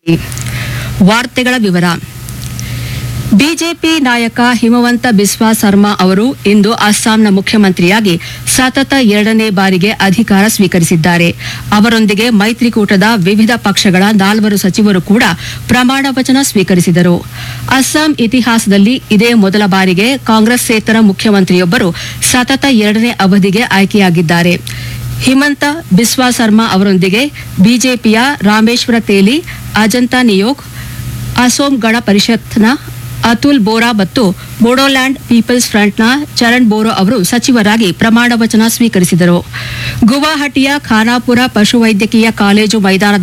ವಾರ್ತೆಗಳ ವಿವರ ಬಿಜೆಪಿ ನಾಯಕ ಹಿಮವಂತ ಬಿಸ್ವಾ ಸರ್ಮಾ ಅವರು ಇಂದು ಅಸ್ಸಾಂನ ಮುಖ್ಯಮಂತ್ರಿಯಾಗಿ ಸತತ ಎರಡನೇ ಬಾರಿಗೆ ಅಧಿಕಾರ ಸ್ವೀಕರಿಸಿದ್ದಾರೆ ಅವರೊಂದಿಗೆ ಮೈತ್ರಿಕೂಟದ ವಿವಿಧ ಪಕ್ಷಗಳ ನಾಲ್ವರು ಸಚಿವರು ಕೂಡ ಪ್ರಮಾಣ ವಚನ ಸ್ವೀಕರಿಸಿದರು ಅಸ್ಸಾಂ ಇತಿಹಾಸದಲ್ಲಿ ಇದೇ ಮೊದಲ ಬಾರಿಗೆ ಕಾಂಗ್ರೆಸ್ಸೇತರ ಮುಖ್ಯಮಂತ್ರಿಯೊಬ್ಬರು ಸತತ ಎರಡನೇ ಅವಧಿಗೆ ಆಯ್ಕೆಯಾಗಿದ್ದಾರೆ ಹಿಮಂತ ಬಿಸ್ವಾ ಸರ್ಮಾ ಅವರೊಂದಿಗೆ ಬಿಜೆಪಿಯ ರಾಮೇಶ್ವರ ತೇಲಿ ಅಜಂತಾ ನಿಯೋಗ್ ಅಸೋಂ ಗಣ ಪರಿಷತ್ನ ಅತುಲ್ ಬೋರಾ ಮತ್ತು ಬೋಡೋಲ್ಯಾಂಡ್ ಪೀಪಲ್ಸ್ ಫ್ರಂಟ್ನ ಚರಣ್ ಬೋರೋ ಅವರು ಸಚಿವರಾಗಿ ಪ್ರಮಾಣ ವಚನ ಸ್ವೀಕರಿಸಿದರು ಗುವಾಹಟಿಯ ಖಾನಾಪುರ ಪಶುವೈದ್ಯಕೀಯ ಕಾಲೇಜು ಮೈದಾನದ